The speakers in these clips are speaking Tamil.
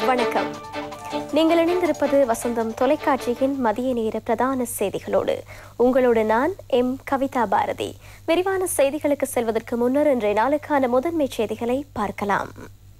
வணக்கம் நீங்கள் இணைந்திருப்பது வசந்தம் தொலைக்காட்சியின் மதிய நேர பிரதான செய்திகளோடு உங்களோடு நான் எம் கவிதா பாரதி விரிவான செய்திகளுக்கு செல்வதற்கு முன்னர் இன்றைய நாளுக்கான முதன்மை செய்திகளை பார்க்கலாம்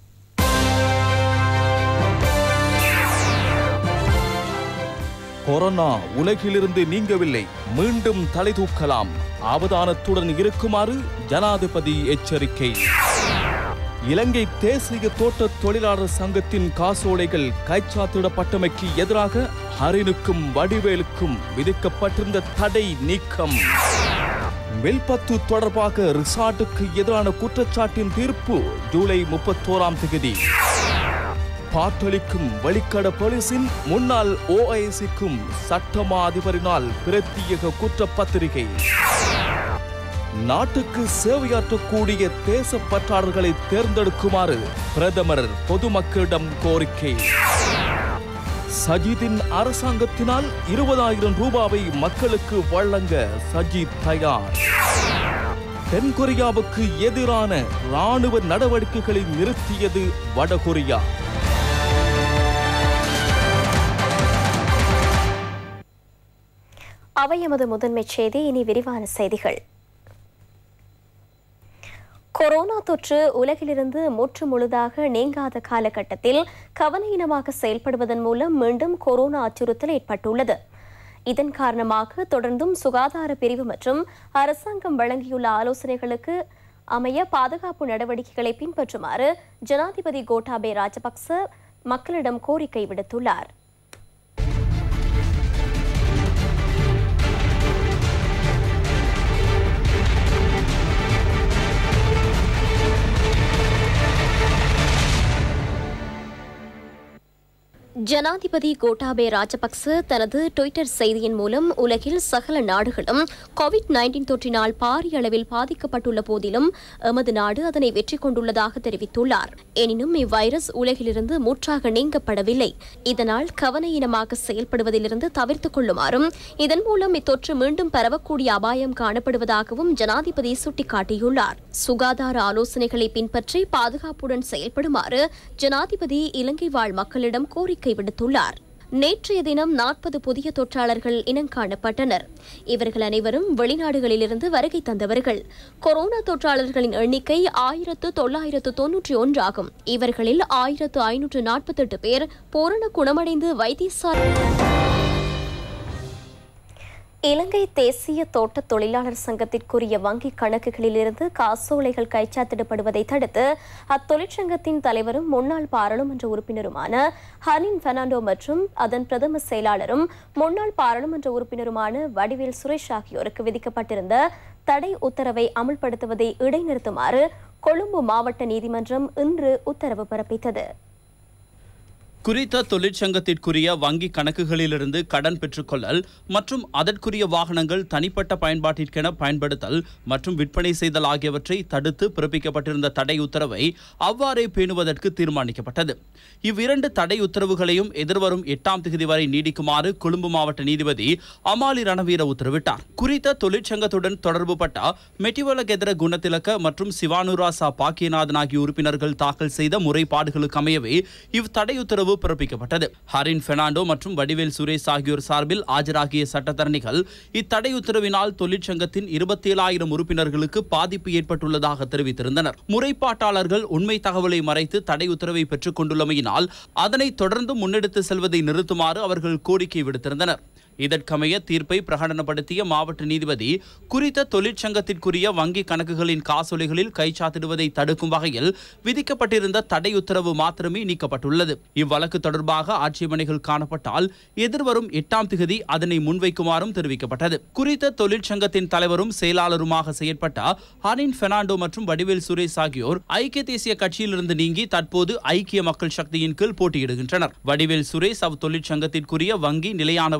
கொரோனா உலகிலிருந்து நீங்கவில்லை மீண்டும் தலை தூக்கலாம் அவதானத்துடன் இருக்குமாறு ஜனாதிபதி எச்சரிக்கை இலங்கை தேசிய தோட்ட தொழிலாளர் சங்கத்தின் காசோலைகள் கைச்சாத்திடப்பட்டமைக்கு எதிராக ஹரினுக்கும் வடிவேலுக்கும் விதிக்கப்பட்டிருந்த தடை நீக்கம் வெல்பத்து தொடர்பாக ரிசார்ட்டுக்கு எதிரான குற்றச்சாட்டின் தீர்ப்பு ஜூலை முப்பத்தோராம் தேதி பாட்டளிக்கும் வெளிக்கட போலீசின் முன்னாள் ஓஐசிக்கும் சட்டமா அதிபரினால் பிரத்யேக குற்றப்பத்திரிகை நாட்டுக்கு சேவையாற்றக்கூடிய தேசப்பற்றாளர்களை தேர்ந்தெடுக்குமாறு பிரதமர் பொதுமக்களிடம் கோரிக்கை சஜிதின் அரசாங்கத்தினால் இருபதாயிரம் ரூபாவை மக்களுக்கு வழங்க சஜித் தயார் தென்கொரியாவுக்கு எதிரான ராணுவ நடவடிக்கைகளை நிறுத்தியது வடகொரியா அவை எமது முதன்மை செய்தி இனி விரிவான செய்திகள் கொரோனா தொற்று உலகிலிருந்து முற்று முழுதாக நீங்காத காலகட்டத்தில் கவனஈனமாக செயல்படுவதன் மூலம் மீண்டும் கொரோனா அச்சுறுத்தல் ஏற்பட்டுள்ளது இதன் காரணமாக தொடர்ந்தும் சுகாதார பிரிவு மற்றும் அரசாங்கம் வழங்கியுள்ள ஆலோசனைகளுக்கு அமைய பாதுகாப்பு நடவடிக்கைகளை பின்பற்றுமாறு ஜனாதிபதி கோட்டாபே ராஜபக்ச மக்களிடம் கோரிக்கை விடுத்துள்ளார் ஜனாதிபதி கோட்டாபே ராஜபக்ச தனது டுவிட்டர் செய்தியின் மூலம் உலகில் சகல நாடுகளும் கோவிட் நைன்டீன் தொற்றினால் பாரிய அளவில் பாதிக்கப்பட்டுள்ள போதிலும் எமது நாடு அதனை வெற்றி கொண்டுள்ளதாக தெரிவித்துள்ளார் எனினும் இவ்வைரஸ் உலகிலிருந்து முற்றாக நீங்கப்படவில்லை இதனால் கவனஈனமாக செயல்படுவதிலிருந்து தவிர்த்துக் கொள்ளுமாறும் இதன் மூலம் இத்தொற்று மீண்டும் பரவக்கூடிய அபாயம் காணப்படுவதாகவும் ஜனாதிபதி சுட்டிக்காட்டியுள்ளார் சுகாதார ஆலோசனைகளை பின்பற்றி பாதுகாப்புடன் செயல்படுமாறு ஜனாதிபதி இலங்கை வாழ் மக்களிடம் கோரிக்கை விடுத்துள்ளார் நேற்றைய தினம் நாற்பது புதிய தொற்றாளர்கள் இனங்காணப்பட்டனர் இவர்கள் அனைவரும் வெளிநாடுகளிலிருந்து வருகை தந்தவர்கள் கொரோனா தொற்றாளர்களின் எண்ணிக்கை ஆயிரத்து தொள்ளாயிரத்து தொன்னூற்றி ஒன்றாகும் இவர்களில் ஆயிரத்து ஐநூற்று நாற்பத்தெட்டு பேர் பூரண குணமடைந்து வைத்தியசாலை இலங்கை தேசிய தோட்ட தொழிலாளர் சங்கத்திற்குரிய வங்கி கணக்குகளிலிருந்து காசோலைகள் கைச்சாத்திடப்படுவதை தடுத்து அத்தொழிற்சங்கத்தின் தலைவரும் முன்னாள் பாராளுமன்ற உறுப்பினருமான ஹனின் பெர்னாண்டோ மற்றும் அதன் பிரதம செயலாளரும் முன்னாள் பாராளுமன்ற உறுப்பினருமான வடிவேல் சுரேஷ் ஆகியோருக்கு விதிக்கப்பட்டிருந்த தடை உத்தரவை அமல்படுத்துவதை இடைநிறுத்துமாறு கொழும்பு மாவட்ட நீதிமன்றம் இன்று உத்தரவு பிறப்பித்தது குறித்த தொழிற்சங்கத்திற்குரிய வங்கி கணக்குகளிலிருந்து கடன் பெற்றுக்கொள்ளல் மற்றும் அதற்குரிய வாகனங்கள் தனிப்பட்ட பயன்பாட்டிற்கென பயன்படுத்தல் மற்றும் விற்பனை செய்தல் ஆகியவற்றை தடுத்து பிறப்பிக்கப்பட்டிருந்த தடை உத்தரவை அவ்வாறே பேணுவதற்கு தீர்மானிக்கப்பட்டது இவ்விரண்டு தடை உத்தரவுகளையும் எதிர்வரும் எட்டாம் தேதி வரை நீடிக்குமாறு கொழும்பு மாவட்ட நீதிபதி அமாலி ரணவீர உத்தரவிட்டார் குறித்த தொழிற்சங்கத்துடன் தொடர்புபட்ட மெட்டிவலகெதிர குணத்திலக்க மற்றும் சிவானுராசா பாக்கியநாதன் ஆகிய உறுப்பினர்கள் தாக்கல் செய்த முறைப்பாடுகளுக்கு அமையவே இவ் தடை உத்தரவு பிறப்பிக்கப்பட்டது ஹரின் பெர்னாண்டோ மற்றும் வடிவேல் சுரேஷ் ஆகியோர் சார்பில் ஆஜராகிய சட்டத்தரணிகள் இத்தடை உத்தரவினால் தொழிற்சங்கத்தின் இருபத்தி ஏழாயிரம் உறுப்பினர்களுக்கு பாதிப்பு ஏற்பட்டுள்ளதாக தெரிவித்திருந்தனர் முறைப்பாட்டாளர்கள் உண்மை தகவலை மறைத்து தடை உத்தரவை பெற்றுக் கொண்டுள்ளமையினால் அதனை தொடர்ந்து முன்னெடுத்து செல்வதை நிறுத்துமாறு அவர்கள் கோரிக்கை விடுத்திருந்தனர் இதற்கமைய தீர்ப்பை பிரகடனப்படுத்திய மாவட்ட நீதிபதி குறித்த தொழிற்சங்கத்திற்குரிய வங்கி கணக்குகளின் காசோலைகளில் கைச்சாத்திடுவதை தடுக்கும் வகையில் விதிக்கப்பட்டிருந்த தடை உத்தரவு மாத்திரமே நீக்கப்பட்டுள்ளது இவ்வழக்கு தொடர்பாக ஆட்சேபனைகள் காணப்பட்டால் எதிர்வரும் எட்டாம் திகதி அதனை முன்வைக்குமாறும் தெரிவிக்கப்பட்டது குறித்த தொழிற்சங்கத்தின் தலைவரும் செயலாளருமாக செயற்பட்ட ஹனின் பெர்னாண்டோ மற்றும் வடிவேல் சுரேஷ் ஆகியோர் ஐக்கிய தேசிய கட்சியிலிருந்து நீங்கி தற்போது ஐக்கிய மக்கள் சக்தியின் கீழ் போட்டியிடுகின்றனர் வடிவேல் சுரேஷ் அவ் தொழிற்சங்கத்திற்குரிய வங்கி நிலையான வைப்பை பிணை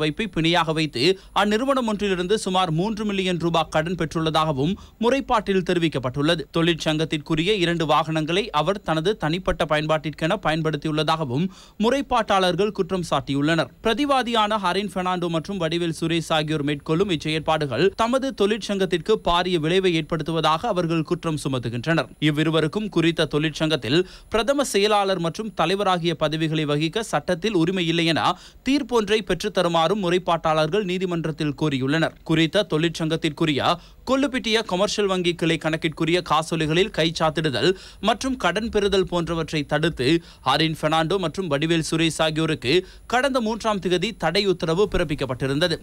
பிணையாக வைத்து அந்நிறுவனம் ஒன்றிலிருந்து சுமார் மூன்று மில்லியன் ரூபாய் கடன் பெற்றுள்ளதாகவும் முறைப்பாட்டில் தெரிவிக்கப்பட்டுள்ளது தொழிற்சங்கத்திற்குரிய இரண்டு வாகனங்களை அவர் தனது தனிப்பட்ட பயன்பாட்டிற்கென பயன்படுத்தியுள்ளதாகவும் முறைப்பாட்டாளர்கள் குற்றம் சாட்டியுள்ளனர் பிரதிவாதியான ஹரின் பெர்னாண்டோ மற்றும் வடிவேல் சுரேஷ் ஆகியோர் மேற்கொள்ளும் இச்செயற்பாடுகள் தமது தொழிற்சங்கத்திற்கு பாரிய விளைவை ஏற்படுத்துவதாக அவர்கள் குற்றம் சுமத்துகின்றனர் இவ்விருவருக்கும் குறித்த தொழிற்சங்கத்தில் பிரதம செயலாளர் மற்றும் தலைவராகிய பதவிகளை வகிக்க சட்டத்தில் உரிமை இல்லை என தீர்ப்பொன்றை பெற்றுத் தருமாறும் முறைப்பாட்டாளர்கள் நீதிமன்றத்தில் கோரியுள்ளனர் குறித்த தொழிற்சங்கத்திற்குரிய கொல்லுப்பிட்டிய கொமர்ஷியல் வங்கி கிளை கணக்கிற்குரிய காசோலைகளில் கைச்சாத்திடுதல் மற்றும் கடன் பெறுதல் போன்றவற்றை தடுத்து ஹரின் பெர்னாண்டோ மற்றும் வடிவேல் சுரேஷ் ஆகியோருக்கு கடந்த மூன்றாம் திகதி தடை உத்தரவு பிறப்பிக்கப்பட்டிருந்தது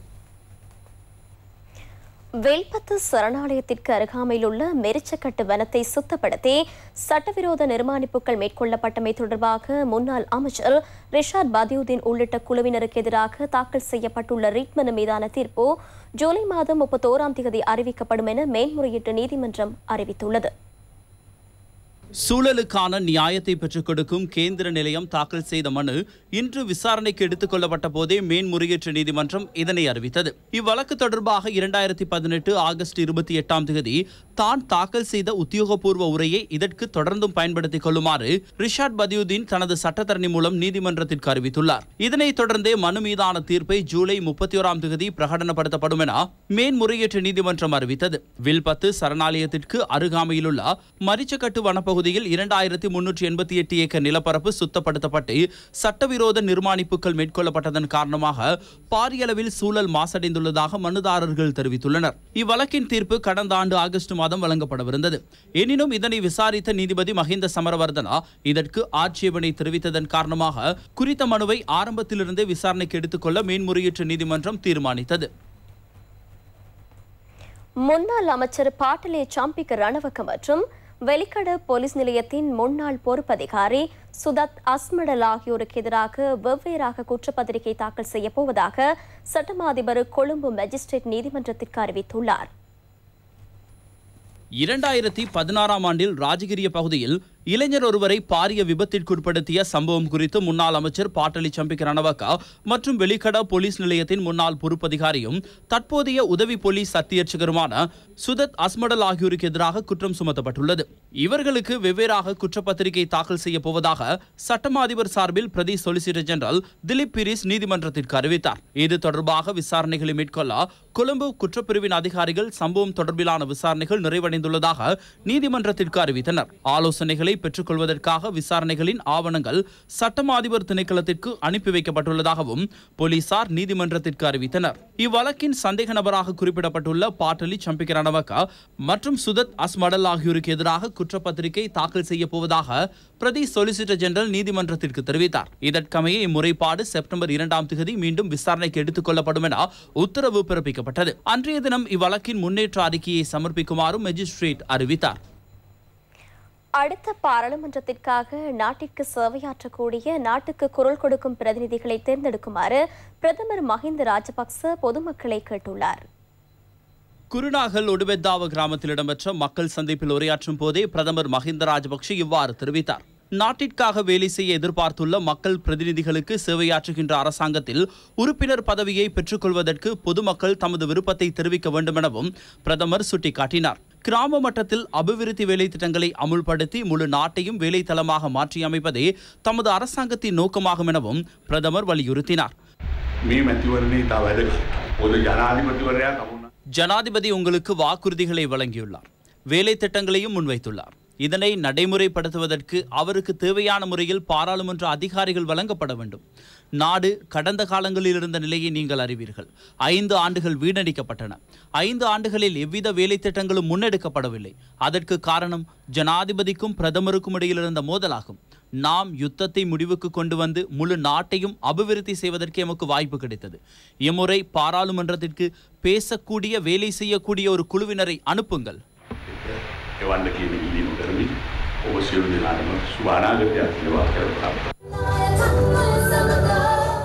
வேல்பத்து சரணாலயத்திற்கு அருகாமையில் உள்ள மெரிச்சக்கட்டு வனத்தை சுத்தப்படுத்தி சட்டவிரோத நிர்மாணிப்புகள் மேற்கொள்ளப்பட்டமை தொடர்பாக முன்னாள் அமைச்சர் ரிஷாத் பதியுதீன் உள்ளிட்ட குழுவினருக்கு எதிராக தாக்கல் செய்யப்பட்டுள்ள ரிட் மனு மீதான தீர்ப்பு ஜூலை மாதம் முப்பத்தோராம் தேதி அறிவிக்கப்படும் என மேல்முறையீட்டு நீதிமன்றம் அறிவித்துள்ளது சூழலுக்கான நியாயத்தை பெற்றுக் கொடுக்கும் கேந்திர நிலையம் தாக்கல் செய்த மனு இன்று விசாரணைக்கு எடுத்துக் கொள்ளப்பட்ட போதே மேன்முறையீட்டு நீதிமன்றம் இதனை அறிவித்தது இவ்வழக்கு தொடர்பாக இரண்டாயிரத்தி பதினெட்டு ஆகஸ்ட் இருபத்தி எட்டாம் தேதி தான் தாக்கல் செய்த உத்தியோகபூர்வ உரையை இதற்கு தொடர்ந்தும் பயன்படுத்திக் கொள்ளுமாறு ரிஷாட் பதியுதீன் தனது சட்டத்தரணி மூலம் நீதிமன்றத்திற்கு அறிவித்துள்ளார் இதனைத் தொடர்ந்தே மனு மீதான தீர்ப்பை ஜூலை முப்பத்தி ஓராம் தேதி பிரகடனப்படுத்தப்படும் என மேன்முறையீட்டு நீதிமன்றம் அறிவித்தது வில்பத்து சரணாலயத்திற்கு அருகாமையிலுள்ள மரிச்சக்கட்டு வனப்பகுதியில் இரண்டாயிரத்தி முன்னூற்றி எண்பத்தி எட்டு ஏக்கர் நிலப்பரப்பு சுத்தப்படுத்தப்பட்டு சட்டவிரோத நிர்மாணிப்புகள் மேற்கொள்ளப்பட்டதன் காரணமாக பாரியளவில் சூழல் மாசடைந்துள்ளதாக மனுதாரர்கள் தெரிவித்துள்ளனர் இவ்வழக்கின் தீர்ப்பு கடந்த ஆண்டு ஆகஸ்ட் மாதம் வழங்கப்படவிருந்தது எனினும் இதனை விசாரித்த நீதிபதி மஹிந்த சமரவர்தனா இதற்கு ஆட்சேபனை தெரிவித்ததன் காரணமாக குறித்த மனுவை ஆரம்பத்திலிருந்தே விசாரணைக்கு எடுத்துக்கொள்ள மேன்முறையீட்டு நீதிமன்றம் தீர்மானித்தது முன்னாள் அமைச்சர் பாட்டலே சாம்பிக்க ரணவக்க மற்றும் வெலிக்கட போலீஸ் நிலையத்தின் முன்னாள் பொறுப்பதிகாரி சுதத் அஸ்மடல் ஆகியோருக்கு எதிராக வெவ்வேறாக குற்றப்பத்திரிகை தாக்கல் செய்யப் போவதாக சட்டமா அதிபர் கொழும்பு மேஜிஸ்ட்ரேட் நீதிமன்றத்திற்கு அறிவித்துள்ளார் இரண்டாயிரத்தி பதினாறாம் ஆண்டில் ராஜகிரிய பகுதியில் இளைஞர் ஒருவரை பாரிய விபத்திற்குட்படுத்திய சம்பவம் குறித்து முன்னாள் அமைச்சர் பாட்டலி சம்பிக் ரணவக்கா மற்றும் வெளிக்கட போலீஸ் நிலையத்தின் முன்னாள் பொறுப்பதிகாரியும் தற்போதைய உதவி போலீஸ் அத்தியட்சகருமான சுதத் அஸ்மடல் ஆகியோருக்கு எதிராக குற்றம் சுமத்தப்பட்டுள்ளது இவர்களுக்கு வெவ்வேறாக குற்றப்பத்திரிகை தாக்கல் செய்யப் போவதாக சட்டமா அதிபர் சார்பில் பிரதி சொலிசிட்டர் ஜெனரல் திலீப் பிரிஸ் நீதிமன்றத்திற்கு அறிவித்தார் இது தொடர்பாக விசாரணைகளை மேற்கொள்ள கொழும்பு குற்றப்பிரிவின் அதிகாரிகள் சம்பவம் தொடர்பிலான விசாரணைகள் நிறைவடைந்துள்ளதாக நீதிமன்றத்திற்கு அறிவித்தனர் ஆலோசனைகளை பெற்றுக்கொள்வதற்காக விசாரணைகளின் ஆவணங்கள் சட்டமா அதிபர் திணைக்களத்திற்கு அனுப்பி வைக்கப்பட்டுள்ளதாகவும் போலீசார் நீதிமன்றத்திற்கு அறிவித்தனர் இவ்வழக்கின் சந்தேக நபராக குறிப்பிடப்பட்டுள்ள பாட்டலி சம்பிக்க ரணவக்கா மற்றும் சுதத் அஸ்மடல் ஆகியோருக்கு எதிராக குற்றப்பத்திரிகை தாக்கல் செய்யப் போவதாக பிரதி சொலிசிட்டர் ஜெனரல் நீதிமன்றத்திற்கு தெரிவித்தார் இதற்கமைய இம்முறைப்பாடு செப்டம்பர் இரண்டாம் தேதி மீண்டும் விசாரணைக்கு எடுத்துக் கொள்ளப்படும் என உத்தரவு பிறப்பிக்கப்பட்டது அன்றைய தினம் இவ்வழக்கின் முன்னேற்ற அறிக்கையை சமர்ப்பிக்குமாறும் மேஜிஸ்ட்ரேட் அறிவித்தார் அடுத்த பாராளுமன்றத்திற்காக நாட்டிற்கு சேவையாற்றக்கூடிய நாட்டுக்கு குரல் கொடுக்கும் பிரதிநிதிகளை தேர்ந்தெடுக்குமாறு பிரதமர் மஹிந்த ராஜபக்ச பொதுமக்களை கேட்டுள்ளார் குருநாகல் ஒடுபெத்தாவ கிராமத்தில் இடம்பெற்ற மக்கள் சந்திப்பில் உரையாற்றும் போதே பிரதமர் மஹிந்த ராஜபக்ஷ இவ்வாறு தெரிவித்தார் நாட்டிற்காக வேலை செய்ய எதிர்பார்த்துள்ள மக்கள் பிரதிநிதிகளுக்கு சேவையாற்றுகின்ற அரசாங்கத்தில் உறுப்பினர் பதவியை பெற்றுக்கொள்வதற்கு பொதுமக்கள் தமது விருப்பத்தை தெரிவிக்க வேண்டும் எனவும் பிரதமர் சுட்டிக்காட்டினார் கிராம மட்டத்தில் அபிவிருத்தி வேலை திட்டங்களை அமுல்படுத்தி முழு நாட்டையும் வேலை தளமாக மாற்றியமைப்பதே தமது அரசாங்கத்தின் நோக்கமாகும் எனவும் பிரதமர் வலியுறுத்தினார் මේ මැතිවරණය ඉතා වැදගත්. පොද ජනාධිපතිවරයා තමුණ ஜனாதிபதி உங்களுக்கு வாக்குறுதிகளை வழங்கியுள்ளார் வேலை திட்டங்களையும் முன்வைத்துள்ளார் இதனை நடைமுறைப்படுத்துவதற்கு அவருக்கு தேவையான முறையில் பாராளுமன்ற அதிகாரிகள் வழங்கப்பட வேண்டும் நாடு கடந்த காலங்களில் இருந்த நிலையை நீங்கள் அறிவீர்கள் ஐந்து ஆண்டுகள் வீணடிக்கப்பட்டன ஐந்து ஆண்டுகளில் எவ்வித வேலை திட்டங்களும் முன்னெடுக்கப்படவில்லை அதற்கு காரணம் ஜனாதிபதிக்கும் பிரதமருக்கும் இடையில் இருந்த மோதலாகும் நாம் யுத்தத்தை முடிவுக்கு கொண்டு வந்து முழு நாட்டையும் அபிவிருத்தி செய்வதற்கு எமக்கு வாய்ப்பு கிடைத்தது இம்முறை பாராளுமன்றத்திற்கு பேசக்கூடிய வேலை செய்யக்கூடிய ஒரு குழுவினரை அனுப்புங்கள் එවන්න කියන ඉල්ලීම කරමින් ඔබ සියලු දෙනාටම සුභ අනාගතයක් ලබා කරගන්න.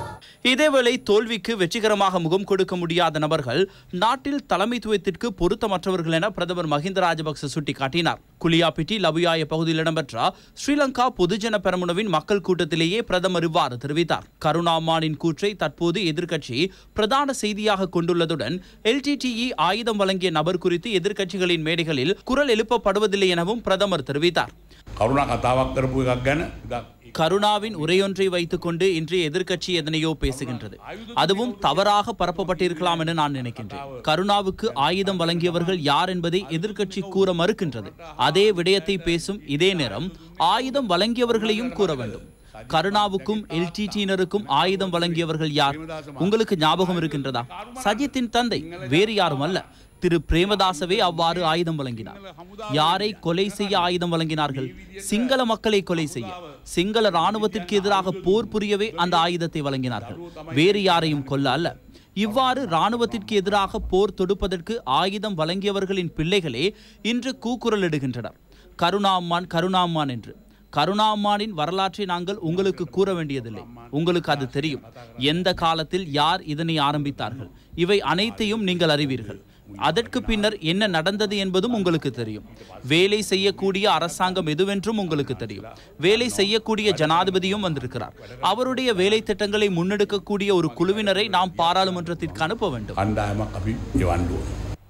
இதேவேளை தோல்விக்கு வெற்றிகரமாக முகம் கொடுக்க முடியாத நபர்கள் நாட்டில் தலைமைத்துவத்திற்கு பொருத்தமற்றவர்கள் என பிரதமர் மஹிந்த ராஜபக்ச சுட்டிக்காட்டினார் குலியாப்பிட்டி லபுயாய பகுதியில் இடம்பெற்ற ஸ்ரீலங்கா பொதுஜன பெரமுனவின் மக்கள் கூட்டத்திலேயே பிரதமர் இவ்வாறு தெரிவித்தார் கருணாமானின் கூற்றை தற்போது எதிர்க்கட்சி பிரதான செய்தியாக கொண்டுள்ளதுடன் எல்டிடிஇ ஆயுதம் வழங்கிய நபர் குறித்து எதிர்க்கட்சிகளின் மேடைகளில் குரல் எழுப்பப்படுவதில்லை எனவும் பிரதமர் தெரிவித்தார் කරුණා කතාවක් කරපු එකක් ගැන ඉතින් கருணாவின் உரையொன்றை வைத்துக்கொண்டு இன்றைய எதிர்க்கட்சி எதனையோ பேசுகின்றது அதுவும் தவறாக பரப்பப்பட்டிருக்கலாம் என நான் நினைக்கின்றேன் கருணாவுக்கு ஆயுதம் வழங்கியவர்கள் யார் என்பதை எதிர்க்கட்சி கூற மறுக்கின்றது அதே விடயத்தை பேசும் இதே நேரம் ஆயுதம் வழங்கியவர்களையும் கூற வேண்டும் கருணாவுக்கும் எல்டிடியினருக்கும் ஆயுதம் வழங்கியவர்கள் யார் உங்களுக்கு ஞாபகம் இருக்கின்றதா சஜித்தின் தந்தை வேறு யாரும் அல்ல திரு பிரேமதாசவே அவ்வாறு ஆயுதம் வழங்கினார் யாரை கொலை செய்ய ஆயுதம் வழங்கினார்கள் சிங்கள மக்களை கொலை செய்ய சிங்கள ராணுவத்திற்கு எதிராக போர் புரியவே அந்த ஆயுதத்தை வழங்கினார்கள் வேறு யாரையும் கொல்ல அல்ல இவ்வாறு ராணுவத்திற்கு எதிராக போர் தொடுப்பதற்கு ஆயுதம் வழங்கியவர்களின் பிள்ளைகளே இன்று கூக்குரலிடுகின்றனர் கருணாம்மான் கருணாம்மான் என்று கருணாம்மானின் வரலாற்றை நாங்கள் உங்களுக்கு கூற வேண்டியதில்லை உங்களுக்கு அது தெரியும் எந்த காலத்தில் யார் இதனை ஆரம்பித்தார்கள் இவை அனைத்தையும் நீங்கள் அறிவீர்கள் அதற்கு பின்னர் என்ன நடந்தது என்பதும் உங்களுக்கு தெரியும் வேலை செய்யக்கூடிய அரசாங்கம் எதுவென்றும் உங்களுக்கு தெரியும் வேலை செய்யக்கூடிய ஜனாதிபதியும் வந்திருக்கிறார் அவருடைய வேலை திட்டங்களை முன்னெடுக்கக்கூடிய ஒரு குழுவினரை நாம் பாராளுமன்றத்திற்கு அனுப்ப வேண்டும் කණ්ඩායමක් අපි එවන්ඩුව.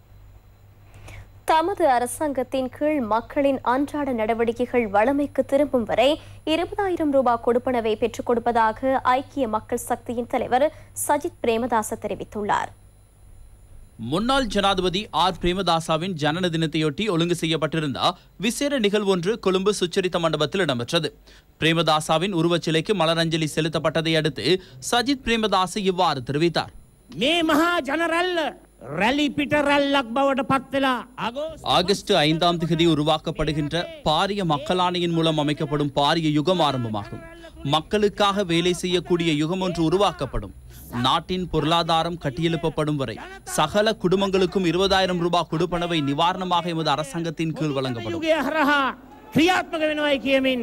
தமது அரசாங்கத்தின் கீழ் மக்களின் அன்றாட நடவடிக்கைகள் வளமைக்கு திரும்பும் வரை இருபதாயிரம் ரூபாய் கொடுப்பனவை பெற்றுக் கொடுப்பதாக ஐக்கிய மக்கள் சக்தியின் தலைவர் சஜித் பிரேமதாச தெரிவித்துள்ளார் முன்னாள் ஜனாதிபதி ஆர் பிரேமதாசாவின் ஜனன தினத்தையொட்டி ஒழுங்கு செய்யப்பட்டிருந்த விசேட நிகழ்வொன்று கொழும்பு சுச்சரித்த மண்டபத்தில் இடம்பெற்றது பிரேமதாசாவின் உருவச்சிலைக்கு மலரஞ்சலி செலுத்தப்பட்டதை அடுத்து சஜித் பிரேமதாச இவ்வாறு தெரிவித்தார் මේ මහා ජනරැල්ල රැලි පිට රැල්ලක් බවට පත්වෙලා අගෝස් ஆகஸ்ட் ஐந்தாம் தேதி உருவாக்கப்படுகின்ற பாரிய மக்களாணையின் மூலம் அமைக்கப்படும் பாரிய யுகம் ஆரம்பமாகும் மக்களுக்காக வேலை செய்யக்கூடிய யுகம் ஒன்று உருவாக்கப்படும் நாட்டின் பொருளாதாரம் கட்டியெழுப்பப்படும் வரை சகல குடும்பங்களுக்கும் இருபதாயிரம் ரூபாய் கொடுப்பனவை நிவாரணமாக எமது அரசாங்கத்தின் கீழ் வழங்கப்படும் යුගය හරහා ක්‍රියාත්මක වෙනවයි කියමින්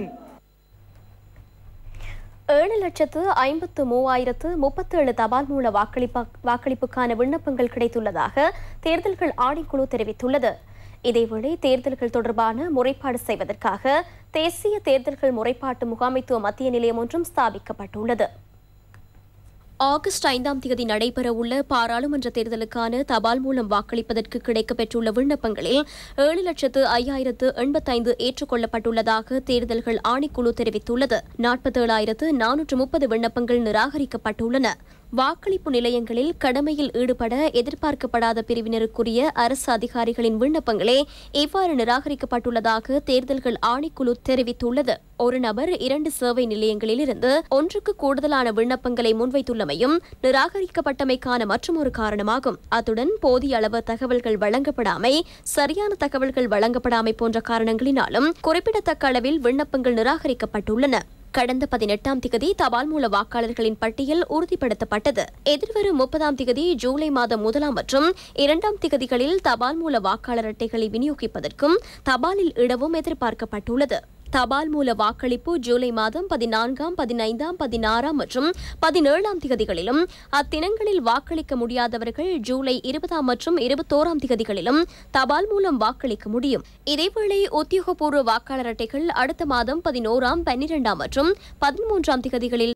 ஏழு லட்சத்து ஐம்பத்து மூவாயிரத்து முப்பத்தேழு தபால் மூல வாக்களிப்ப வாக்களிப்புக்கான விண்ணப்பங்கள் கிடைத்துள்ளதாக தேர்தல்கள் ஆணைக்குழு தெரிவித்துள்ளது இதேவேளை தேர்தல்கள் தொடர்பான முறைப்பாடு செய்வதற்காக தேசிய தேர்தல்கள் முறைப்பாட்டு முகாமைத்துவ மத்திய நிலையம் ஒன்றும் ஸ்தாபிக்கப்பட்டுள்ளது ஆகஸ்ட் ஐந்தாம் தேதி நடைபெறவுள்ள பாராளுமன்ற தேர்தலுக்கான தபால் மூலம் வாக்களிப்பதற்கு கிடைக்கப்பெற்றுள்ள விண்ணப்பங்களில் ஏழு லட்சத்து ஐயாயிரத்து எண்பத்தைந்து ஏற்றுக்கொள்ளப்பட்டுள்ளதாக தேர்தல்கள் ஆணைக்குழு தெரிவித்துள்ளது நாற்பத்தேழாயிரத்து நானூற்று முப்பது விண்ணப்பங்கள் நிராகரிக்கப்பட்டுள்ளன வாக்களிப்பு நிலையங்களில் கடமையில் ஈடுபட எதிர்பார்க்கப்படாத பிரிவினருக்குரிய அரசு அதிகாரிகளின் விண்ணப்பங்களே இவ்வாறு நிராகரிக்கப்பட்டுள்ளதாக தேர்தல்கள் ஆணைக்குழு தெரிவித்துள்ளது ஒரு நபர் இரண்டு சேவை நிலையங்களிலிருந்து ஒன்றுக்கு கூடுதலான விண்ணப்பங்களை முன்வைத்துள்ளமையும் நிராகரிக்கப்பட்டமைக்கான மற்றொரு காரணமாகும் அத்துடன் போதிய அளவு தகவல்கள் வழங்கப்படாமை சரியான தகவல்கள் வழங்கப்படாமை போன்ற காரணங்களினாலும் குறிப்பிடத்தக்க அளவில் விண்ணப்பங்கள் நிராகரிக்கப்பட்டுள்ளன கடந்த பதினெட்டாம் திகதி தபால் மூல வாக்காளர்களின் பட்டியல் உறுதிப்படுத்தப்பட்டது எதிர்வரும் முப்பதாம் திகதி ஜூலை மாதம் முதலாம் மற்றும் இரண்டாம் திகதிகளில் தபால் மூல வாக்காளர் அட்டைகளை விநியோகிப்பதற்கும் தபாலில் இடவும் எதிர்பார்க்கப்பட்டுள்ளது தபால் மூல வாக்களிப்பு ஜூலை மாதம் பதினான்காம் பதினைந்தாம் பதினாறாம் மற்றும் பதினேழாம் திகதிகளிலும் அத்தினங்களில் வாக்களிக்க முடியாதவர்கள் ஜூலை இருபதாம் மற்றும் இருபத்தோராம் திகதிகளிலும் தபால் மூலம் வாக்களிக்க முடியும் இதேவேளை உத்தியோகபூர்வ வாக்காளர் அட்டைகள் அடுத்த மாதம் பதினோராம் பன்னிரெண்டாம் மற்றும் பதிமூன்றாம் திகதிகளில்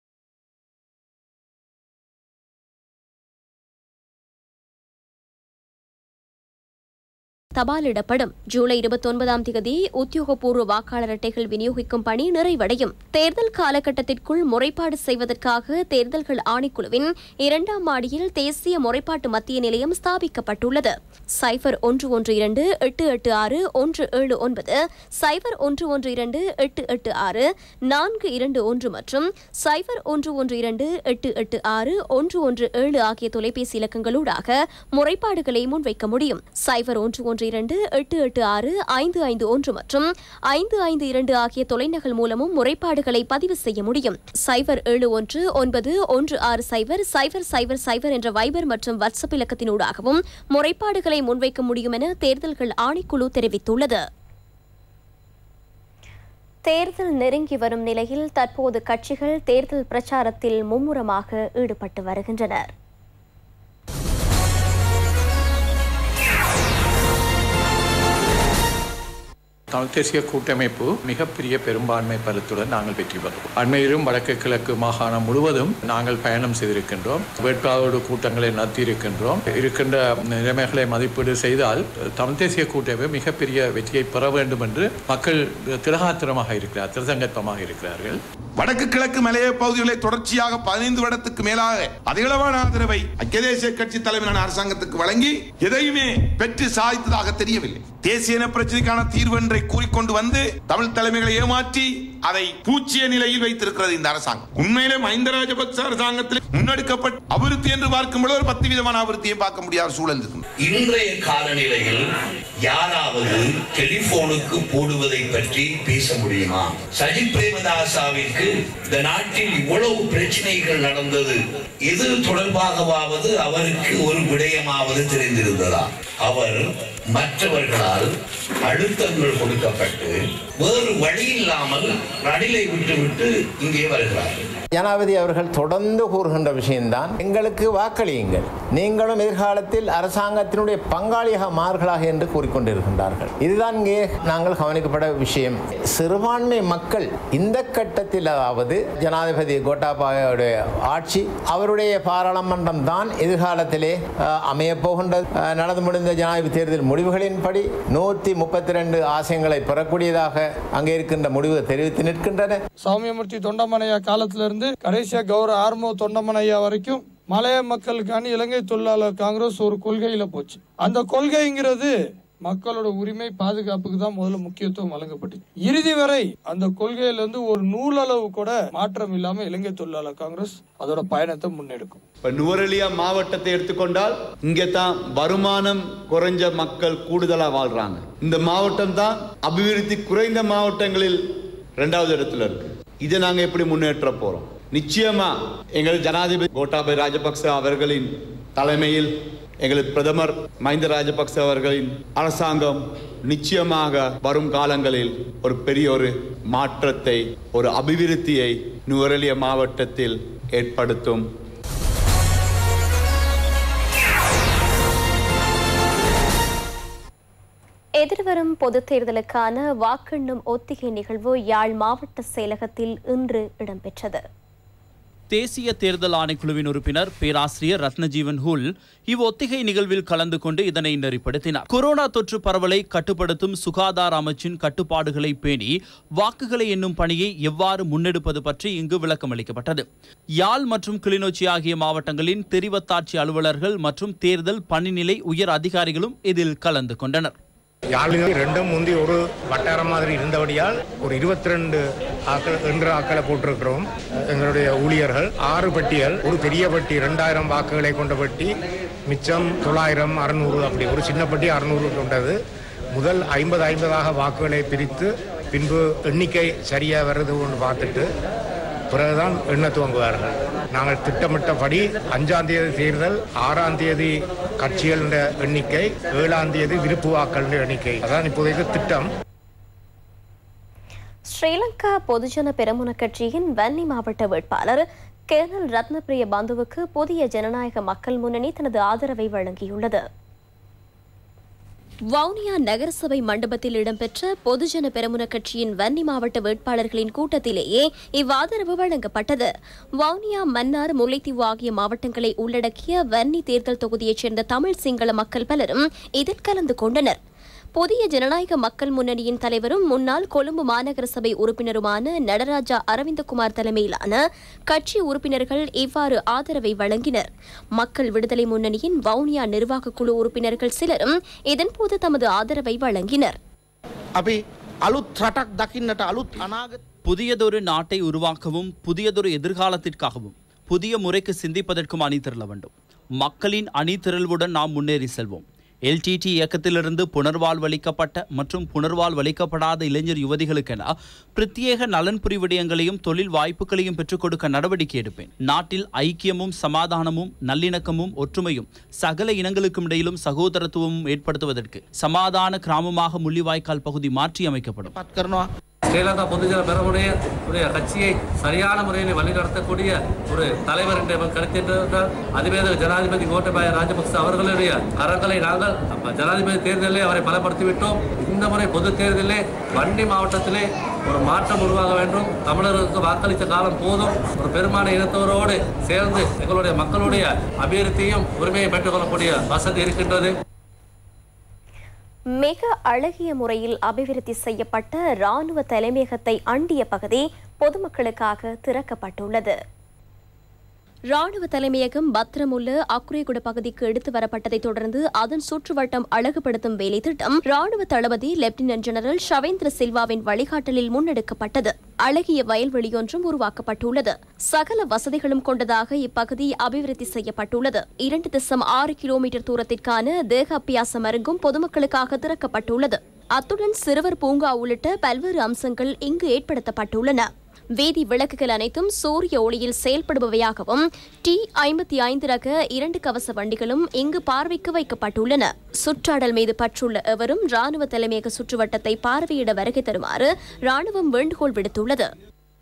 தபாலிடப்படும் ஜூலை இருபத்தொன்பதாம் தேதி உத்தியோகபூர்வ வாக்காளர் அட்டைகள் விநியோகிக்கும் பணி நிறைவடையும் தேர்தல் காலகட்டத்திற்குள் முறைப்பாடு செய்வதற்காக தேர்தல்கள் ஆணைக்குழுவின் இரண்டாம் மாடியில் தேசிய முறைப்பாட்டு மத்திய நிலையம் ஸ்தாபிக்கப்பட்டுள்ளது சைபர் ஒன்று ஒன்று இரண்டு எட்டு எட்டு ஆறு ஒன்று ஏழு ஒன்பது சைபர் ஒன்று ஒன்று இரண்டு எட்டு எட்டு ஆறு நான்கு இரண்டு ஒன்று மற்றும் சைபர் ஒன்று ஒன்று இரண்டு எட்டு எட்டு ஆறு ஒன்று ஒன்று ஏழு ஆகிய தொலைபேசி இலக்கங்களூடாக முறைப்பாடுகளை முன்வைக்க முடியும் சைபர் ஒன்று ஒன்று இரண்டு எட்டு எட்டு ஆறு ஐந்து ஐந்து ஒன்று மற்றும் ஐந்து ஐந்து இரண்டு ஆகிய தொலைநகல் மூலமும் முறைப்பாடுகளை பதிவு செய்ய முடியும் சைபர் ஏழு ஒன்று ஒன்பது ஒன்று ஆறு சைபர் சைபர் சைபர் சைபர் என்ற வைபர் மற்றும் வாட்ஸ்அப் இலக்கத்தினூடாகவும் முறைப்பாடுகளை முன்வைக்க முடியும் என தேர்தல்கள் ஆணைக்குழு தெரிவித்துள்ளது தேர்தல் நெருங்கி வரும் நிலையில் தற்போது கட்சிகள் தேர்தல் பிரச்சாரத்தில் மும்முரமாக ஈடுபட்டு வருகின்றனர் தமிழ் தேசிய கூட்டமைப்பு மிகப்பெரிய பெரும்பான்மை பலத்துடன் நாங்கள் வெற்றி பெறுவோம் அண்மையிலும் வடக்கு கிழக்கு மாகாணம் முழுவதும் நாங்கள் பயணம் செய்திருக்கின்றோம் வேட்பாளரோடு கூட்டங்களை நடத்தியிருக்கின்றோம் இருக்கின்ற நிலைமைகளை மதிப்பீடு செய்தால் தமிழ் தேசிய கூட்டமைப்பு மிகப்பெரிய வெற்றியை பெற வேண்டும் என்று மக்கள் திடகாத்திரமாக இருக்கிறார் திருசங்கத்தமாக இருக்கிறார்கள் வடக்கு கிழக்கு மலைய பகுதிகளை தொடர்ச்சியாக பதினைந்து வருடத்துக்கு மேலாக அதிகளவான ஆதரவை ஐக்கிய தேசிய கட்சி தலைமையிலான அரசாங்கத்துக்கு வழங்கி எதையுமே பெற்று சாதித்ததாக தெரியவில்லை தேசிய இன பிரச்சனைக்கான தீர்வு ஒன்றை கூறிக்கொண்டு வந்து தமிழ் தலைமைகளை ஏமாற்றி அதை பூச்சிய நிலையில் வைத்திருக்கிறது இந்த அரசாங்கம் உண்மையிலே மஹிந்த ராஜபக்ச அரசாங்கத்தில் முன்னெடுக்கப்பட்ட அபிவிருத்தி என்று பார்க்கும்போது ஒரு பத்து விதமான அபிவிருத்தியை பார்க்க முடியாத சூழல் இருக்கும் இன்றைய காலநிலையில் யாராவது டெலிபோனுக்கு போடுவதை பற்றி பேச முடியுமா சஜித் பிரேமதாசாவிற்கு இந்த நாட்டில் இவ்வளவு பிரச்சனைகள் நடந்தது இது தொடர்பாகவாவது அவருக்கு ஒரு விடயமாவது தெரிந்திருந்ததா அவர் மற்றவர்களால் அழுத்தங்கள் கொடுக்கப்பட்டு வேறு வழி இல்லாமல் நடிலை விட்டுவிட்டு இங்கே வருகிறார்கள் ஜனாதிபதி அவர்கள் தொடர்ந்து கூறுகின்ற விஷயம்தான் எங்களுக்கு வாக்களியுங்கள் நீங்களும் எதிர்காலத்தில் அரசாங்கத்தினுடைய பங்காளியாக மார்களாக என்று கூறிக்கொண்டிருக்கின்றார்கள் இதுதான் இங்கே நாங்கள் கவனிக்கப்பட விஷயம் சிறுபான்மை மக்கள் இந்த கட்டத்திலாவது ஜனாதிபதி கோட்டாபாயோடைய ஆட்சி அவருடைய பாராளுமன்றம் தான் எதிர்காலத்திலே அஹ், அமையப் போகின்றது அஹ், நடந்து முடிந்த ஜனாதிபதி தேர்தல் முடிவுகளின்படி நூற்றி முப்பத்தி ரெண்டு ஆசயங்களை பெறக்கூடியதாக அங்கே இருக்கின்ற முடிவு தெரிவித்து நிற்கின்றன சௌமியமூர்த்தி தொண்டமனையா காலத்துல இருந்து கடைசியா கௌரவ ஆர்மோ தொண்டமனையா வரைக்கும் மலைய மக்களுக்கான இலங்கை தொழிலாளர் காங்கிரஸ் ஒரு கொள்கையில போச்சு அந்த கொள்கைங்கிறது மக்களோட உரிமை பாதுகாப்புக்கு தான் முதல்ல முக்கியத்துவம் வழங்கப்பட்டுச்சு இறுதி வரை அந்த கொள்கையில இருந்து ஒரு நூலளவு கூட மாற்றம் இல்லாம இலங்கை தொழிலாளர் காங்கிரஸ் அதோட பயணத்தை முன்னெடுக்கும் இப்ப நுவரெலியா மாவட்டத்தை எடுத்துக்கொண்டால் இங்கே தான் வருமானம் குறைஞ்ச மக்கள் கூடுதலா வாழ்றாங்க இந்த மாவட்டம் தான் அபிவிருத்தி குறைந்த மாவட்டங்களில் இரண்டாவது இடத்துல இருக்கு இதை நாங்க எப்படி முன்னேற்ற போறோம் நிச்சயமா எங்கள் ஜனாதிபதி கோட்டாபய ராஜபக்ச அவர்களின் தலைமையில் எங்களது பிரதமர் மஹிந்த ராஜபக்ச அவர்களின் அரசாங்கம் நிச்சயமாக வரும் காலங்களில் ஒரு பெரிய ஒரு மாற்றத்தை ஒரு அபிவிருத்தியை நுவரெலியா மாவட்டத்தில் ஏற்படுத்தும் எதிர்வரும் பொதுத் தேர்தலுக்கான வாக்கெண்ணும் ஒத்திகை நிகழ்வு யாழ் மாவட்ட செயலகத்தில் இன்று இடம்பெற்றது தேசிய தேர்தல் ஆணைக்குழுவின் உறுப்பினர் பேராசிரியர் ரத்னஜீவன் ஹுல் இவ்வொத்திகை நிகழ்வில் கலந்து கொண்டு இதனை நெறிப்படுத்தினார் கொரோனா தொற்று பரவலை கட்டுப்படுத்தும் சுகாதார அமைச்சின் கட்டுப்பாடுகளை பேணி வாக்குகளை எண்ணும் பணியை எவ்வாறு முன்னெடுப்பது பற்றி இங்கு விளக்கம் அளிக்கப்பட்டது யாழ் மற்றும் கிளிநொச்சி ஆகிய மாவட்டங்களின் தெரிவத்தாட்சி அலுவலர்கள் மற்றும் தேர்தல் பணிநிலை உயர் அதிகாரிகளும் இதில் கலந்து கொண்டனர் யாழில் ரெண்டும் முந்தி ஒரு வட்டாரம் மாதிரி இருந்தபடியால் ஒரு இருபத்தி ரெண்டு ஆக்கள் என்ற ஆக்களை போட்டிருக்கிறோம் எங்களுடைய ஊழியர்கள் ஆறு பெட்டிகள் ஒரு பெரிய பெட்டி ரெண்டாயிரம் வாக்குகளை கொண்ட பெட்டி மிச்சம் தொள்ளாயிரம் அறுநூறு அப்படி ஒரு சின்ன பெட்டி அறுநூறு கொண்டது முதல் ஐம்பது ஐம்பதாக வாக்குகளை பிரித்து பின்பு எண்ணிக்கை சரியாக வருது ஒன்று பார்த்துட்டு பிறகுதான் எண்ண துவங்குவார்கள் நாங்கள் திட்டமிட்டபடி அஞ்சாம் தேதி தேர்தல் ஆறாம் தேதி கட்சிகளின் எண்ணிக்கை ஏழாம் தேதி விருப்பு வாக்களின் எண்ணிக்கை அதான் இப்போதைக்கு திட்டம் ஸ்ரீலங்கா பொதுஜன பெரமுன கட்சியின் வன்னி மாவட்ட வேட்பாளர் கேர்னல் ரத்னபிரிய பந்துவுக்கு புதிய ஜனநாயக மக்கள் முன்னணி தனது ஆதரவை வழங்கியுள்ளது வவுனியா நகரசபை மண்டபத்தில் இடம்பெற்ற பொதுஜன பெரமுன கட்சியின் வன்னி மாவட்ட வேட்பாளர்களின் கூட்டத்திலேயே இவ்வாதரவு வழங்கப்பட்டது வவுனியா மன்னார் முல்லைத்தீவு ஆகிய மாவட்டங்களை உள்ளடக்கிய வன்னி தேர்தல் தொகுதியைச் சேர்ந்த தமிழ் சிங்கள மக்கள் பலரும் இதில் கலந்து கொண்டனர் புதிய ஜனநாயக மக்கள் முன்னணியின் தலைவரும் முன்னாள் கொழும்பு மாநகர சபை உறுப்பினருமான நடராஜா அரவிந்தகுமார் தலைமையிலான கட்சி உறுப்பினர்கள் இவ்வாறு ஆதரவை வழங்கினர் மக்கள் விடுதலை முன்னணியின் வவுனியா நிர்வாக குழு உறுப்பினர்கள் சிலரும் இதன்போது தமது ஆதரவை வழங்கினர் අපි අලුත් රටක් දකින්නට අලුත් අනාගත புதியதொரு நாட்டை உருவாக்கவும் புதியதொரு எதிர்காலத்திற்காகவும் புதிய முறைக்கு சிந்திப்பதற்கும் அணி திரள வேண்டும் மக்களின் அணி திரள்வுடன் நாம் முன்னேறி செல்வோம் எல்டிடி இயக்கத்திலிருந்து புனர்வாழ்வளிக்கப்பட்ட மற்றும் புனர்வாழ்வளிக்கப்படாத இளைஞர் யுவதிகளுக்கென பிரத்யேக நலன் புரிவிடயங்களையும் தொழில் வாய்ப்புகளையும் பெற்றுக் கொடுக்க நடவடிக்கை எடுப்பேன் நாட்டில் ஐக்கியமும் சமாதானமும் நல்லிணக்கமும் ஒற்றுமையும் சகல இனங்களுக்கும் இடையிலும் சகோதரத்துவமும் ஏற்படுத்துவதற்கு சமாதான கிராமமாக முள்ளிவாய்க்கால் பகுதி மாற்றி அமைக்கப்படும் පත් කරනවා ஸ்ரீலங்கா பொதுஜன பெரமுடைய உடைய கட்சியை சரியான முறையில் வழிநடத்தக்கூடிய ஒரு தலைவர் என்று அவர் கருத்தின்றார் அதிவேத ஜனாதிபதி கோட்டபாய ராஜபக்ச அவர்களுடைய கரங்களை நாங்கள் அப்ப ஜனாதிபதி தேர்தலிலே அவரை பலப்படுத்திவிட்டோம் இந்த முறை பொது தேர்தலிலே வன்னி மாவட்டத்திலே ஒரு மாற்றம் உருவாக வேண்டும் தமிழர்களுக்கு வாக்களித்த காலம் போதும் ஒரு பெரும்பான்மை இனத்தவரோடு சேர்ந்து எங்களுடைய மக்களுடைய அபிவிருத்தியும் உரிமையை பெற்றுக்கொள்ளக்கூடிய வசதி இருக்கின்றது மிக அழகிய முறையில் அபிவிருத்தி செய்யப்பட்ட ராணுவ தலைமையகத்தை அண்டிய பகுதி பொதுமக்களுக்காக திறக்கப்பட்டுள்ளது ராணுவ தலைமையகம் பத்திரமுள்ள அக்குரேகுட பகுதிக்கு எடுத்து வரப்பட்டதைத் தொடர்ந்து அதன் சுற்றுவட்டம் அழகுபடுத்தும் வேலை திட்டம் ராணுவ தளபதி லெப்டினன்ட் ஜெனரல் ஷவேந்திர சில்வாவின் வழிகாட்டலில் முன்னெடுக்கப்பட்டது அழகிய வயல்வெளியொன்றும் உருவாக்கப்பட்டுள்ளது சகல வசதிகளும் கொண்டதாக இப்பகுதி அபிவிருத்தி செய்யப்பட்டுள்ளது இரண்டு தசம் ஆறு கிலோமீட்டர் தூரத்திற்கான தேக அபியாசம் அரங்கும் பொதுமக்களுக்காக திறக்கப்பட்டுள்ளது அத்துடன் சிறுவர் பூங்கா உள்ளிட்ட பல்வேறு அம்சங்கள் இங்கு ஏற்படுத்தப்பட்டுள்ளன வீதி விளக்குகள் அனைத்தும் சூரிய ஒளியில் செயல்படுபவையாகவும் டி ஐம்பத்தி ஐந்து ரக இரண்டு கவச வண்டிகளும் இங்கு பார்வைக்கு வைக்கப்பட்டுள்ளன சுற்றாடல் மீது பற்றுள்ள எவரும் ராணுவ தலைமையக சுற்றுவட்டத்தை பார்வையிட வருகை தருமாறு ராணுவம் வேண்டுகோள் விடுத்துள்ளது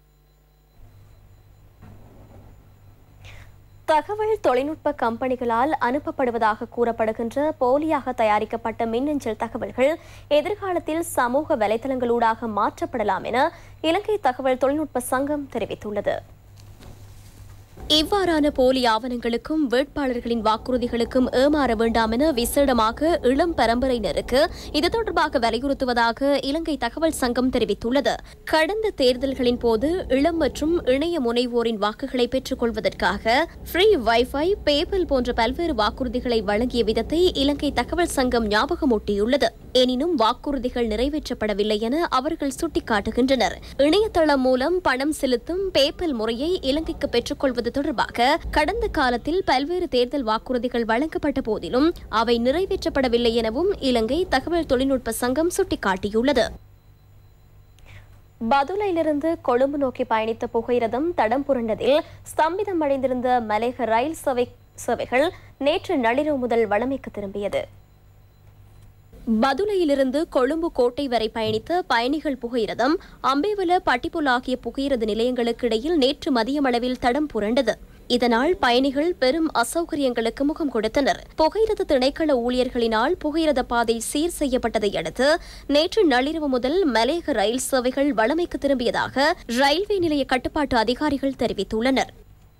தகவல் தொழில்நுட்ப கம்பெனிகளால் அனுப்பப்படுவதாக கூறப்படுகின்ற போலியாக தயாரிக்கப்பட்ட மின்னஞ்சல் தகவல்கள் எதிர்காலத்தில் சமூக வலைதளங்களூடாக மாற்றப்படலாம் என இலங்கை தகவல் தொழில்நுட்ப சங்கம் தெரிவித்துள்ளது இவ்வாறான போலி ஆவணங்களுக்கும் வேட்பாளர்களின் வாக்குறுதிகளுக்கும் ஏமாற வேண்டாம் என விசேடமாக இளம் பரம்பரையினருக்கு இது தொடர்பாக வலியுறுத்துவதாக இலங்கை தகவல் சங்கம் தெரிவித்துள்ளது கடந்த தேர்தல்களின் போது இளம் மற்றும் இணைய முனைவோரின் வாக்குகளை பெற்றுக் கொள்வதற்காக ஃப்ரீ வைஃபை பேபல் போன்ற பல்வேறு வாக்குறுதிகளை வழங்கிய விதத்தை இலங்கை தகவல் சங்கம் ஞாபகமூட்டியுள்ளது எனினும் வாக்குறுதிகள் நிறைவேற்றப்படவில்லை என அவர்கள் சுட்டிக்காட்டுகின்றனர் இணையதளம் மூலம் பணம் செலுத்தும் பேபல் முறையை இலங்கைக்கு பெற்றுக்கொள்வது தொடர்பாக கடந்த காலத்தில் பல்வேறு தேர்தல் வாக்குறுதிகள் வழங்கப்பட்ட போதிலும் அவை நிறைவேற்றப்படவில்லை எனவும் இலங்கை தகவல் தொழில்நுட்ப சங்கம் சுட்டிக்காட்டியுள்ளது பதுளையிலிருந்து கொழும்பு நோக்கி பயணித்த புகையிரதம் தடம் புரண்டதில் ஸ்தம்பிதம் அடைந்திருந்த மலேக ரயில் சேவை சேவைகள் நேற்று நள்ளிரவு முதல் வழமைக்கு திரும்பியது பதுளையிலிருந்து கொழும்பு கோட்டை வரை பயணித்த பயணிகள் புகையிரதம் அம்பேவல பட்டிப்புல் ஆகிய புகையிரத நிலையங்களுக்கு இடையில் நேற்று மதியமளவில் தடம் புரண்டது இதனால் பயணிகள் பெரும் அசௌகரியங்களுக்கு முகம் கொடுத்தனர் புகையிரத திணைக்கள ஊழியர்களினால் புகையிரத பாதை சீர் செய்யப்பட்டதை அடுத்து நேற்று நள்ளிரவு முதல் மலேக ரயில் சேவைகள் வழமைக்கு திரும்பியதாக ரயில்வே நிலைய கட்டுப்பாட்டு அதிகாரிகள் தெரிவித்துள்ளனர்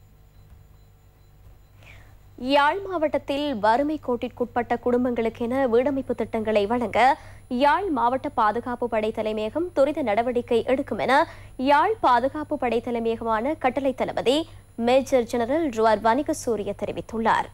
யாழ் மாவட்டத்தில் வறுமை கோட்டிற்குட்பட்ட குடும்பங்களுக்கென வீடமைப்பு திட்டங்களை வழங்க யாழ் மாவட்ட பாதுகாப்பு படை தலைமையகம் துரித நடவடிக்கை எடுக்கும் என யாழ் பாதுகாப்பு படை தலைமையகமான கட்டளை தளபதி மேஜர் ஜெனரல் ருவார் வணிகசூரிய தெரிவித்துள்ளார்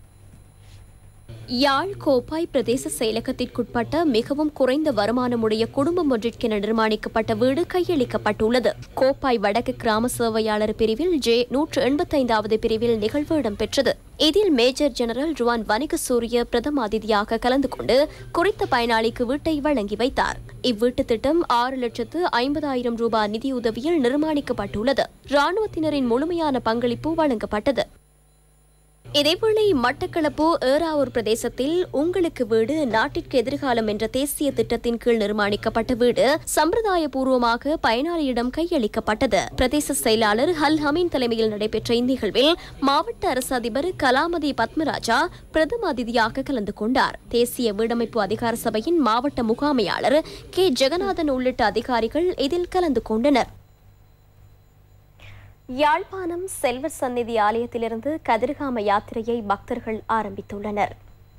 யாழ் கோப்பாய் பிரதேச செயலகத்திற்குட்பட்ட மிகவும் குறைந்த வருமானமுடைய குடும்பம் ஒன்றிற்கென நிர்மாணிக்கப்பட்ட வீடு கையளிக்கப்பட்டுள்ளது கோப்பாய் வடக்கு கிராம சேவையாளர் பிரிவில் ஜே நூற்று எண்பத்தைந்தாவது பிரிவில் நிகழ்வு இடம்பெற்றது இதில் மேஜர் ஜெனரல் ருவான் வணிகசூரிய பிரதம அதிதியாக கலந்து கொண்டு குறித்த பயனாளிக்கு வீட்டை வழங்கி வைத்தார் இவ்வீட்டு திட்டம் ஆறு லட்சத்து ஐம்பதாயிரம் ரூபாய் நிதியுதவியில் நிர்மாணிக்கப்பட்டுள்ளது ராணுவத்தினரின் முழுமையான பங்களிப்பு வழங்கப்பட்டது இதேவேளை மட்டக்களப்பு ஏறாவூர் பிரதேசத்தில் உங்களுக்கு வீடு நாட்டிற்கு எதிர்காலம் என்ற தேசிய திட்டத்தின் கீழ் நிர்மாணிக்கப்பட்ட வீடு சம்பிரதாய பூர்வமாக பயனாளியிடம் கையளிக்கப்பட்டது பிரதேச செயலாளர் ஹல் ஹமீன் தலைமையில் நடைபெற்ற இந்நிகழ்வில் மாவட்ட அரசு அதிபர் கலாமதி பத்மராஜா பிரதம அதிதியாக கலந்து கொண்டார் தேசிய வீடமைப்பு அதிகார சபையின் மாவட்ட முகாமையாளர் கே ஜெகநாதன் உள்ளிட்ட அதிகாரிகள் இதில் கலந்து கொண்டனர் யாழ்ப்பாணம் செல்வர் சந்நிதி ஆலயத்திலிருந்து கதிர்காம யாத்திரையை பக்தர்கள் ஆரம்பித்துள்ளனர்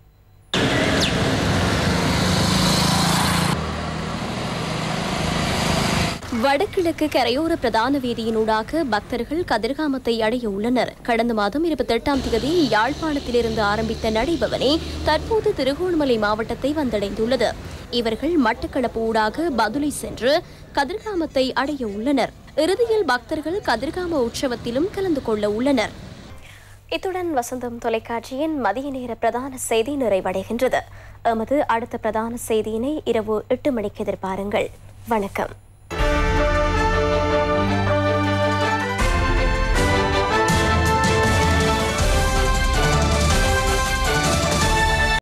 வடகிழக்கு கரையோர பிரதான வீதியினூடாக பக்தர்கள் கதிர்காமத்தை அடைய உள்ளனர் கடந்த மாதம் இருபத்தி எட்டாம் தேதி யாழ்ப்பாணத்திலிருந்து ஆரம்பித்த நடைபவனே தற்போது திருகோணமலை மாவட்டத்தை வந்தடைந்துள்ளது இவர்கள் மட்டக்களப்பு ஊடாக பதுளை சென்று கதிர்காமத்தை அடைய உள்ளனர் இறுதியில் பக்தர்கள் கதிர்காம உற்சவத்திலும் கலந்து கொள்ள உள்ளனர் இத்துடன் வசந்தம் தொலைக்காட்சியின் மதிய நேர பிரதான செய்தி நிறைவடைகின்றது எமது அடுத்த பிரதான செய்தியினை இரவு எட்டு மணிக்கு எதிர்பாருங்கள் வணக்கம்